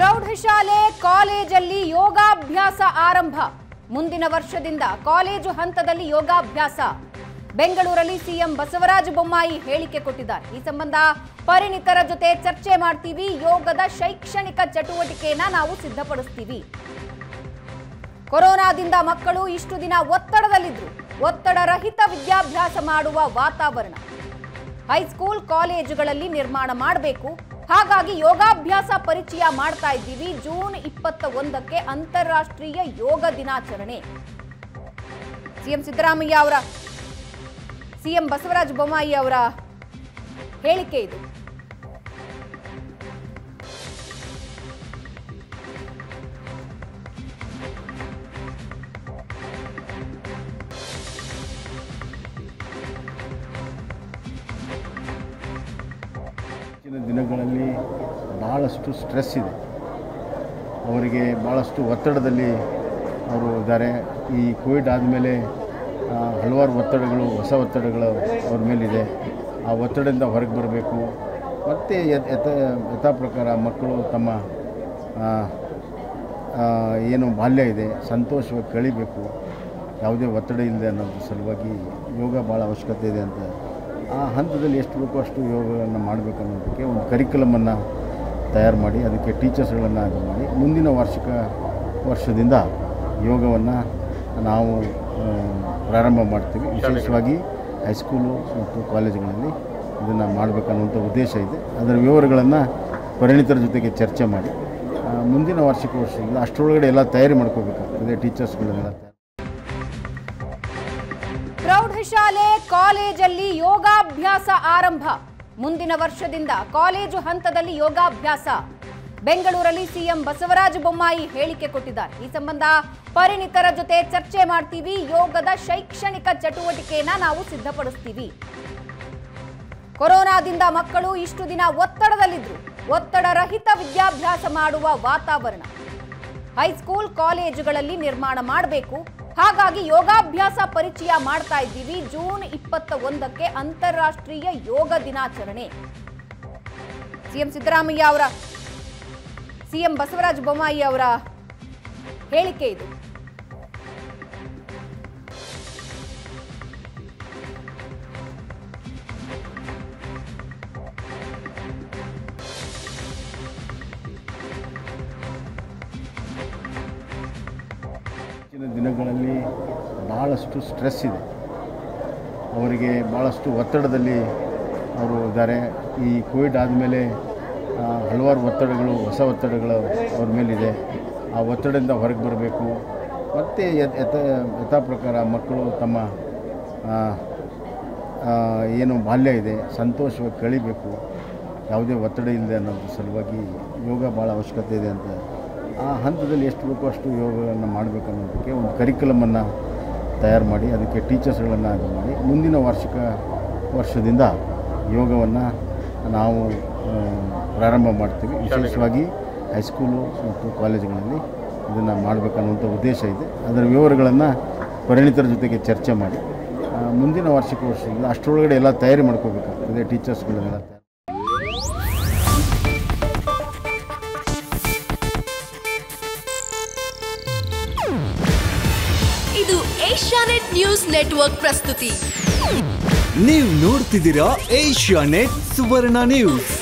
ಪ್ರೌಢಶಾಲೆ ಕಾಲೇಜಲ್ಲಿ ಯೋಗಾಭ್ಯಾಸ ಆರಂಭ ಮುಂದಿನ ವರ್ಷದಿಂದ ಕಾಲೇಜು ಹಂತದಲ್ಲಿ ಯೋಗಾಭ್ಯಾಸ ಬೆಂಗಳೂರಲ್ಲಿ ಸಿಎಂ ಬಸವರಾಜ ಬೊಮ್ಮಾಯಿ ಹೇಳಿಕೆ ಕೊಟ್ಟಿದ್ದಾರೆ ಈ ಸಂಬಂಧ ಪರಿಣಿತರ ಜೊತೆ ಚರ್ಚೆ ಮಾಡ್ತೀವಿ ಯೋಗದ ಶೈಕ್ಷಣಿಕ ಚಟುವಟಿಕೆಯನ್ನ ನಾವು ಸಿದ್ಧಪಡಿಸ್ತೀವಿ ಕೊರೋನಾದಿಂದ ಮಕ್ಕಳು ಇಷ್ಟು ದಿನ ಒತ್ತಡದಲ್ಲಿದ್ರು ಒತ್ತಡ ರಹಿತ ವಿದ್ಯಾಭ್ಯಾಸ ಮಾಡುವ ವಾತಾವರಣ ಹೈಸ್ಕೂಲ್ ಕಾಲೇಜುಗಳಲ್ಲಿ ನಿರ್ಮಾಣ ಮಾಡಬೇಕು ಹಾಗಾಗಿ ಯೋಗಾಭ್ಯಾಸ ಪರಿಚಯ ಮಾಡ್ತಾ ಇದ್ದೀವಿ ಜೂನ್ ಇಪ್ಪತ್ತ ಒಂದಕ್ಕೆ ಅಂತಾರಾಷ್ಟ್ರೀಯ ಯೋಗ ದಿನಾಚರಣೆ ಸಿಎಂ ಸಿದ್ದರಾಮಯ್ಯ ಅವರ ಸಿಎಂ ಬಸವರಾಜ ಬೊಮ್ಮಾಯಿ ಅವರ ಹೇಳಿಕೆ ಇದು ಇತ್ತೀಚಿನ ದಿನಗಳಲ್ಲಿ ಭಾಳಷ್ಟು ಸ್ಟ್ರೆಸ್ ಇದೆ ಅವರಿಗೆ ಭಾಳಷ್ಟು ಒತ್ತಡದಲ್ಲಿ ಅವರು ಇದ್ದಾರೆ ಈ ಕೋವಿಡ್ ಆದಮೇಲೆ ಹಲವಾರು ಒತ್ತಡಗಳು ಹೊಸ ಒತ್ತಡಗಳು ಅವ್ರ ಮೇಲಿದೆ ಆ ಒತ್ತಡದಿಂದ ಹೊರಗೆ ಬರಬೇಕು ಮತ್ತು ಯಥ ಯಥ ಯಥಾ ಪ್ರಕಾರ ಮಕ್ಕಳು ತಮ್ಮ ಆ, ಆ, ಏನು ಬಾಲ್ಯ ಇದೆ ಸಂತೋಷವಾಗಿ ಕಳಿಬೇಕು ಯಾವುದೇ ಒತ್ತಡ ಇಲ್ಲದೆ ಅನ್ನೋದ್ರ ಸಲುವಾಗಿ ಯೋಗ ಭಾಳ ಅವಶ್ಯಕತೆ ಇದೆ ಅಂತ ಆ ಹಂತದಲ್ಲಿ ಎಷ್ಟು ಬೇಕೋ ಅಷ್ಟು ಯೋಗಗಳನ್ನು ಮಾಡಬೇಕು ಅನ್ನೋದಕ್ಕೆ ಒಂದು ಕರಿಕ್ಯುಲಮನ್ನು ತಯಾರು ಮಾಡಿ ಅದಕ್ಕೆ ಟೀಚರ್ಸ್ಗಳನ್ನು ಇದು ಮಾಡಿ ಮುಂದಿನ ವಾರ್ಷಿಕ ವರ್ಷದಿಂದ ಯೋಗವನ್ನು ನಾವು ಆ, ಪ್ರಾರಂಭ ಮಾಡ್ತೀವಿ ವಿಶೇಷವಾಗಿ ಹೈಸ್ಕೂಲು ಮತ್ತು ಕಾಲೇಜುಗಳಲ್ಲಿ ಇದನ್ನು ಮಾಡಬೇಕನ್ನುವಂಥ ಉದ್ದೇಶ ಇದೆ ಅದರ ವಿವರಗಳನ್ನು ಪರಿಣಿತರ ಜೊತೆಗೆ ಚರ್ಚೆ ಮಾಡಿ ಆ, ಮುಂದಿನ ವಾರ್ಷಿಕ ವರ್ಷದಿಂದ ಅಷ್ಟರೊಳಗಡೆ ಎಲ್ಲ ತಯಾರಿ ಮಾಡ್ಕೋಬೇಕಾಗ್ತದೆ ಟೀಚರ್ಸ್ಗಳನ್ನೆಲ್ಲ ತಯಾರಿ ಪ್ರೌಢಶಾಲೆ ಕಾಲೇಜಲ್ಲಿ ಯೋಗಾಭ್ಯಾಸ ಆರಂಭ ಮುಂದಿನ ವರ್ಷದಿಂದ ಕಾಲೇಜು ಹಂತದಲ್ಲಿ ಯೋಗಾಭ್ಯಾಸ ಬೆಂಗಳೂರಲ್ಲಿ ಸಿಎಂ ಬಸವರಾಜ ಬೊಮ್ಮಾಯಿ ಹೇಳಿಕೆ ಕೊಟ್ಟಿದ್ದಾರೆ ಈ ಸಂಬಂಧ ಪರಿಣಿತರ ಜೊತೆ ಚರ್ಚೆ ಮಾಡ್ತೀವಿ ಯೋಗದ ಶೈಕ್ಷಣಿಕ ಚಟುವಟಿಕೆಯನ್ನ ನಾವು ಸಿದ್ಧಪಡಿಸ್ತೀವಿ ಕೊರೋನಾದಿಂದ ಮಕ್ಕಳು ಇಷ್ಟು ದಿನ ಒತ್ತಡದಲ್ಲಿದ್ರು ಒತ್ತಡ ರಹಿತ ವಿದ್ಯಾಭ್ಯಾಸ ಮಾಡುವ ವಾತಾವರಣ ಹೈಸ್ಕೂಲ್ ಕಾಲೇಜುಗಳಲ್ಲಿ ನಿರ್ಮಾಣ ಮಾಡಬೇಕು ಹಾಗಾಗಿ ಯೋಗಾಭ್ಯಾಸ ಪರಿಚಯ ಮಾಡ್ತಾ ಇದ್ದೀವಿ ಜೂನ್ ಇಪ್ಪತ್ತ ಒಂದಕ್ಕೆ ಅಂತಾರಾಷ್ಟ್ರೀಯ ಯೋಗ ದಿನಾಚರಣೆ ಸಿಎಂ ಸಿದ್ದರಾಮಯ್ಯ ಅವರ ಸಿಎಂ ಬಸವರಾಜ ಬೊಮ್ಮಾಯಿ ಅವರ ಹೇಳಿಕೆ ಇದು ಇತ್ತೀಚಿನ ದಿನಗಳಲ್ಲಿ ಭಾಳಷ್ಟು ಸ್ಟ್ರೆಸ್ ಇದೆ ಅವರಿಗೆ ಭಾಳಷ್ಟು ಒತ್ತಡದಲ್ಲಿ ಅವರು ಇದ್ದಾರೆ ಈ ಕೋವಿಡ್ ಆದಮೇಲೆ ಹಲವಾರು ಒತ್ತಡಗಳು ಹೊಸ ಒತ್ತಡಗಳು ಅವ್ರ ಮೇಲಿದೆ ಆ ಒತ್ತಡದಿಂದ ಹೊರಗೆ ಬರಬೇಕು ಮತ್ತು ಯಥ ಯಥ ಯಥಾ ಪ್ರಕಾರ ಮಕ್ಕಳು ತಮ್ಮ ಆ, ಆ, ಏನು ಬಾಲ್ಯ ಇದೆ ಸಂತೋಷವಾಗಿ ಕಳಿಬೇಕು ಯಾವುದೇ ಒತ್ತಡ ಇಲ್ಲದೆ ಅನ್ನೋದ್ರ ಸಲುವಾಗಿ ಯೋಗ ಭಾಳ ಅವಶ್ಯಕತೆ ಇದೆ ಅಂತ ಆ ಹಂತದಲ್ಲಿ ಎಷ್ಟು ಬೇಕೋ ಅಷ್ಟು ಯೋಗವನ್ನು ಮಾಡಬೇಕು ಅನ್ನೋದಕ್ಕೆ ಒಂದು ಕರಿಕ್ಯುಲಮನ್ನು ತಯಾರು ಮಾಡಿ ಅದಕ್ಕೆ ಟೀಚರ್ಸ್ಗಳನ್ನು ಇದು ಮಾಡಿ ಮುಂದಿನ ವಾರ್ಷಿಕ ವರ್ಷದಿಂದ ಯೋಗವನ್ನು ನಾವು ಆ, ಪ್ರಾರಂಭ ಮಾಡ್ತೀವಿ ವಿಶೇಷವಾಗಿ ಹೈಸ್ಕೂಲು ಮತ್ತು ಕಾಲೇಜುಗಳಲ್ಲಿ ಇದನ್ನು ಮಾಡಬೇಕನ್ನುವಂಥ ಉದ್ದೇಶ ಇದೆ ಅದರ ವಿವರಗಳನ್ನು ಪರಿಣಿತರ ಜೊತೆಗೆ ಚರ್ಚೆ ಮಾಡಿ ಆ, ಮುಂದಿನ ವಾರ್ಷಿಕ ವರ್ಷದಿಂದ ಅಷ್ಟರೊಳಗಡೆ ಎಲ್ಲ ತಯಾರಿ ಮಾಡ್ಕೋಬೇಕಾಗ್ತದೆ ಟೀಚರ್ಸ್ಗಳನ್ನೆಲ್ಲ ತಯಾರಿ ಇದು ಏಷ್ಯಾನೆಟ್ ನ್ಯೂಸ್ ನೆಟ್ವರ್ಕ್ ಪ್ರಸ್ತುತಿ ನೀವು ನೋಡ್ತಿದ್ದೀರಾ ಏಷ್ಯಾ ನೆಟ್ ಸುವರ್ಣ ನ್ಯೂಸ್